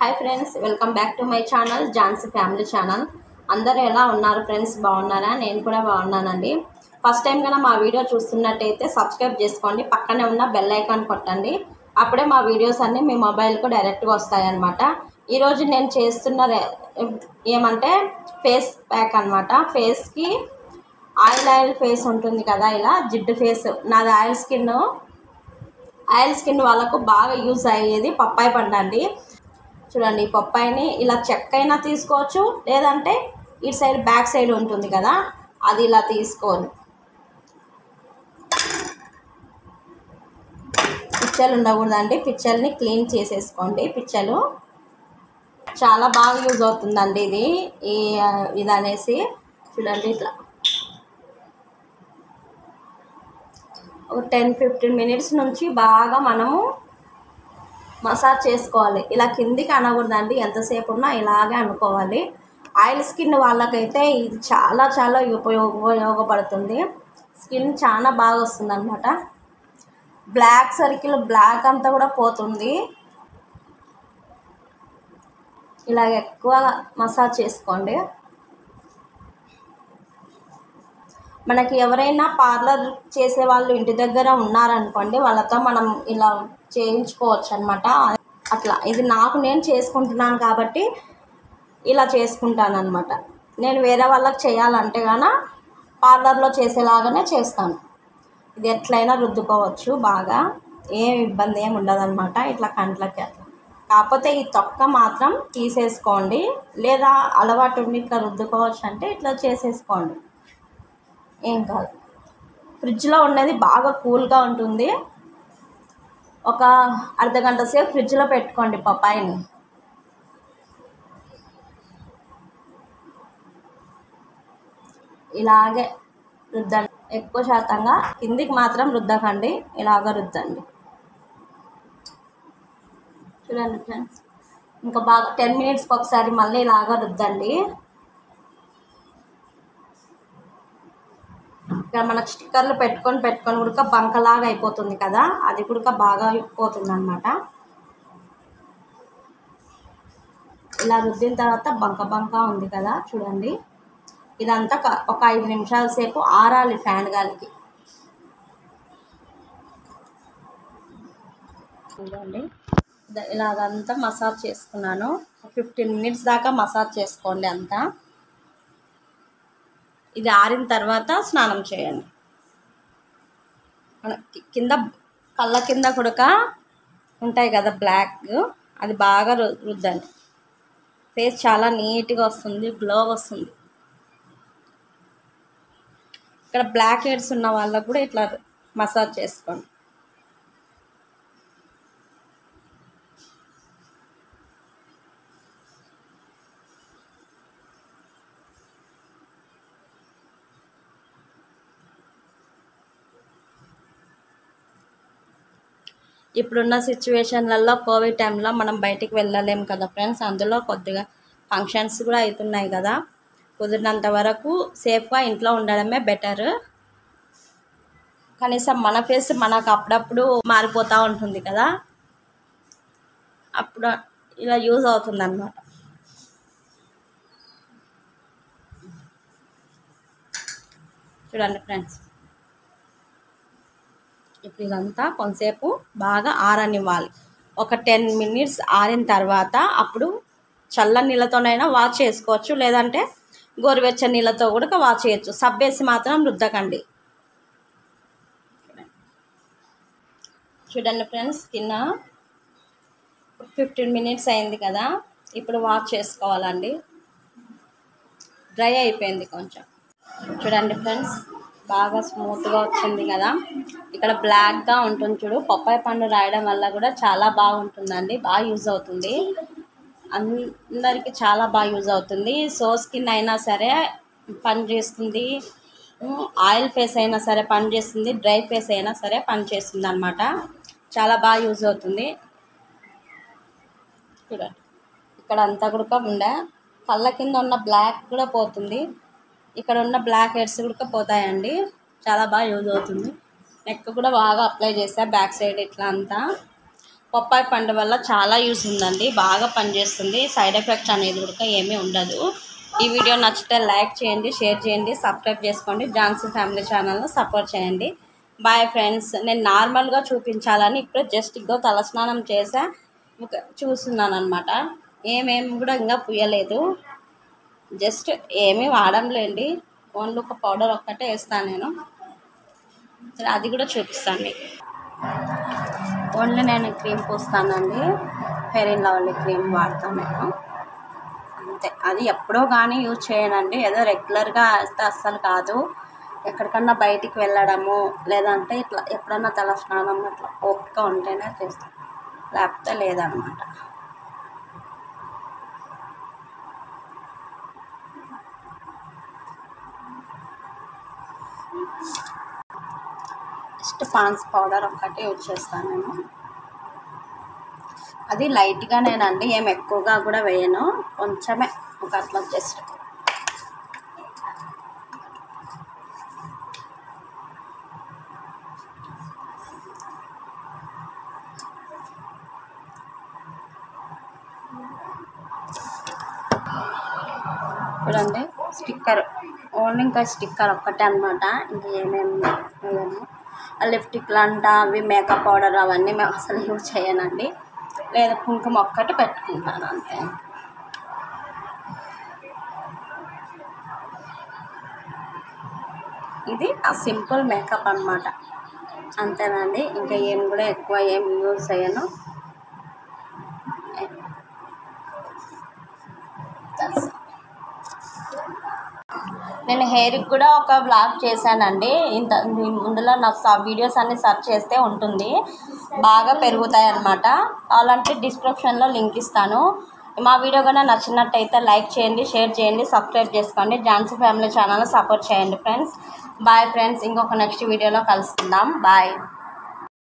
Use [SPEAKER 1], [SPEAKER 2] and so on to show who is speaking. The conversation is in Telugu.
[SPEAKER 1] Hi friends welcome back to my channel Jhansi family channel అందరూ ఎలా ఉన్నారు ఫ్రెండ్స్ బాగున్నారా నేను కూడా బాగున్నానండి ఫస్ట్ టైం కన్నా మా వీడియో చూస్తున్నట్టయితే సబ్స్క్రైబ్ చేసుకోండి పక్కనే ఉన్న బెల్ ఐకాన్ కొట్టండి అప్పుడే మా వీడియోస్ అన్నీ మీ మొబైల్కు డైరెక్ట్గా వస్తాయన్నమాట ఈరోజు నేను చేస్తున్న రె- ఏమంటే ఫేస్ ప్యాక్ అనమాట ఫేస్కి ఆయిల్ ఆయిల్ ఫేస్ ఉంటుంది కదా ఇలా జిడ్డు ఫేస్ నాది ఆయిల్ స్కిన్ ఆయిల్ స్కిన్ వాళ్ళకు బాగా యూజ్ అయ్యేది పప్పాయి పండు అండి చూడండి ఈ పప్పాయిని ఇలా చెక్క అయినా తీసుకోవచ్చు లేదంటే ఇటు సైడ్ బ్యాక్ సైడ్ ఉంటుంది కదా అది ఇలా తీసుకోవాలి పిచ్చలు ఉండకూడదండి పిచ్చల్ని క్లీన్ చేసేసుకోండి పిచ్చలు చాలా బాగా యూజ్ అవుతుందండి ఇది ఈ ఆ, ఇది అనేసి చూడండి ఇట్లా ఒక టెన్ ఫిఫ్టీన్ మినిట్స్ నుంచి బాగా మనము మసాజ్ చేసుకోవాలి ఇలా కిందికి అనకూడదండి ఎంతసేపు ఉన్నా ఇలాగే అనుకోవాలి ఆయిల్ స్కిన్ వాళ్ళకైతే ఇది చాలా చాలా ఉపయోగ ఉపయోగపడుతుంది స్కిన్ చాలా బాగా వస్తుంది అనమాట బ్లాక్ సర్కిల్ బ్లాక్ అంతా కూడా పోతుంది ఇలా ఎక్కువ మసాజ్ చేసుకోండి మనకి ఎవరైనా పార్లర్ చేసే వాళ్ళు ఇంటి దగ్గర ఉన్నారనుకోండి వాళ్ళతో మనం ఇలా చేయించుకోవచ్చు అనమాట అట్లా ఇది నాకు నేను చేసుకుంటున్నాను కాబట్టి ఇలా చేసుకుంటాను అనమాట నేను వేరే వాళ్ళకి చేయాలంటే గాన పార్లర్లో చేసేలాగానే చేస్తాను ఇది ఎట్లయినా రుద్దుకోవచ్చు బాగా ఏం ఇబ్బంది ఏమి ఉండదన్నమాట ఇట్లా కంట్లకి అట్లా కాకపోతే ఈ తొక్క మాత్రం తీసేసుకోండి లేదా అలవాటు ఉండి ఇట్లా రుద్దుకోవచ్చు అంటే ఇట్లా చేసేసుకోండి ఏం కాదు ఫ్రిడ్జ్లో ఉన్నది బాగా కూల్గా ఉంటుంది ఒక అర్ధ గంట సేపు ఫ్రిడ్జ్లో పెట్టుకోండి పప్పాయిని ఇలాగే రుద్దండి ఎక్కువ శాతంగా కిందికి మాత్రం రుద్దకండి ఇలాగ రుద్దండి చూడండి ఫ్రెండ్స్ ఇంకా బాగా టెన్ మినిట్స్కి ఒకసారి మళ్ళీ ఇలాగ రుద్దండి ఇక్కడ మనకు స్టిక్కర్లు పెట్టుకొని పెట్టుకొని కూడా బంకలాగా అయిపోతుంది కదా అది కూడా బాగా పోతుంది అనమాట ఇలా రుద్దిన తర్వాత బంక బంక ఉంది కదా చూడండి ఇదంతా ఒక- ఒక ఐదు నిమిషాల సేపు ఆరాలి ఫ్యాన్ గాలికి చూడండి ఇద- ఇలాగంతా మసాజ్ చేసుకున్నాను ఫిఫ్టీన్ మినిట్స్ దాకా మసాజ్ చేసుకోండి అంతా ఇది ఆరిన తర్వాత స్నానం చేయండి మన కి- కింద కళ్ళ కింద కూడా ఉంటాయి కదా బ్లాక్ అది బాగా రు రుద్దండి ఫేస్ చాలా నీట్గా వస్తుంది గ్లో వస్తుంది ఇక్కడ బ్లాక్ హెడ్స్ ఉన్న వాళ్ళకు కూడా ఇట్లా మసాజ్ చేసుకోండి ఇప్పుడున్న సిచ్యువేషన్లలో కోవిడ్ టైంలో మనం బయటికి వెళ్ళలేం కదా ఫ్రెండ్స్ అందులో కొద్దిగా ఫంక్షన్స్ కూడా అవుతున్నాయి కదా కుదిరినంత వరకు సేఫ్గా ఇంట్లో ఉండడమే బెటర్ కనీసం మన ఫేస్ మనకు అప్పుడప్పుడు మారిపోతూ ఉంటుంది కదా అప్పుడు ఇలా యూజ్ అవుతుంది అనమాట చూడండి ఫ్రెండ్స్ ఇప్పుడు ఇదంతా కొంతసేపు బాగా ఆరనివ్వాలి ఒక టెన్ మినిట్స్ ఆరిన తర్వాత అప్పుడు చల్ల నీళ్ళతోనైనా వాష్ చేసుకోవచ్చు లేదంటే గోరువెచ్చని నీళ్ళతో కూడా వాష్ చేయొచ్చు సబ్బేసి మాత్రం రుద్దకండి చూడండి ఫ్రెండ్స్ కింద ఫిఫ్టీన్ మినిట్స్ అయింది కదా ఇప్పుడు వాష్ చేసుకోవాలండి డ్రై అయిపోయింది కొంచెం చూడండి ఫ్రెండ్స్ బాగా స్మూత్గా వచ్చింది కదా ఇక్కడ బ్లాక్గా ఉంటుంది చూడు పప్పాయ పండు రాయడం వల్ల కూడా చాలా బాగుంటుందండి బాగా యూజ్ అవుతుంది అందరికీ చాలా బాగా యూజ్ అవుతుంది సో స్కిన్ అయినా సరే పని చేస్తుంది ఉమ్, ఆయిల్ ఫేస్ అయినా సరే పని చేస్తుంది డ్రై ఫేస్ అయినా సరే పని చేస్తుంది అనమాట చాలా బాగా యూజ్ అవుతుంది చూడండి ఇక్కడ అంతా కూడా ఉండే కళ్ళ కింద ఉన్న బ్లాక్ కూడా పోతుంది ఇక్కడ ఉన్న బ్లాక్ హెడ్స్ కూడా పోతాయండి చాలా బాగా యూజ్ అవుతుంది నెక్ కూడా బాగా అప్లై చేసా బ్యాక్ సైడ్ ఇట్లా అంతా పప్పాయి పండు వల్ల చాలా యూస్ ఉందండి బాగా పనిచేస్తుంది సైడ్ ఎఫెక్ట్స్ అనేది కూడా ఏమీ ఉండదు ఈ వీడియో నచ్చితే లైక్ చేయండి షేర్ చేయండి సబ్స్క్రైబ్ చేసుకోండి ఝాన్సీ ఫ్యామిలీ ఛానల్ను సపోర్ట్ చేయండి బాయ్ ఫ్రెండ్స్ నేను నార్మల్గా చూపించాలని ఇప్పుడే జస్ట్ ఇగో తలస్నానం చేసా ఇంకా చూస్తున్నాను అనమాట ఏమేమి కూడా ఇంకా పుయ్యలేదు జస్ట్ ఏమీ వాడంలేండి ఓన్లీ ఒక పౌడర్ ఒక్కటే వేస్తాను నేను సరే అది కూడా చూపిస్తాను మీకు ఓన్లీ నేను క్రీమ్ పూస్తానండి ఫెయిర్ అండ్ లవ్లీ క్రీమ్ వాడతాను నేను అంతే అది ఎప్పుడో కానీ యూజ్ చేయనండి ఏదో రెగ్యులర్గా వేస్తే అస్సలు కాదు ఎక్కడికన్నా బయటికి వెళ్ళడము లేదంటే ఇట్లా ఎప్పుడన్నా తల స్నానం అట్లా ఓపిక ఉంటేనే చేస్తాను లేకపోతే లేదనమాట జస్ట్ పాన్స్ పౌడర్ ఒక్కటి యూజ్ చేస్తాను నేను అది లైట్గా నేనండి ఏం ఎక్కువగా కూడా వేయను కొంచెమే ఒక అట్లా జస్ట్ చూడండి స్టిక్కర్ ఓన్లీ ఇంకా స్టిక్కర్ ఒక్కటే అనమాట ఇంక ఏమేమి వేయను లిప్టిక్లు అంట అవి మేకప్ పౌడర్ అవన్నీ మేము అసలు యూజ్ చేయనండి లేదా కుంకుమ ఒక్కటి పెట్టుకుంటాను అంతే ఇది ఆ సింపుల్ మేకప్ అన్నమాట అంతేనండి ఇంకా ఏం కూడా ఎక్కువ ఏం యూజ్ చేయను That's all. నేను హెయిర్కి కూడా ఒక బ్లాగ్ చేశానండి ఇంత ఇందులో నా వీడియోస్ అన్ని సెర్చ్ చేస్తే ఉంటుంది బాగా పెరుగుతాయి అన్నమాట అలాంటి డిస్క్రిప్షన్లో లింక్ ఇస్తాను మా వీడియో కన్నా నచ్చినట్టయితే లైక్ చేయండి షేర్ చేయండి సబ్స్క్రైబ్ చేసుకోండి ఝాన్సీ ఫ్యామిలీ ఛానల్ సపోర్ట్ చేయండి ఫ్రెండ్స్ బాయ్ ఫ్రెండ్స్ ఇంకొక నెక్స్ట్ వీడియోలో కలుసుకుందాం బాయ్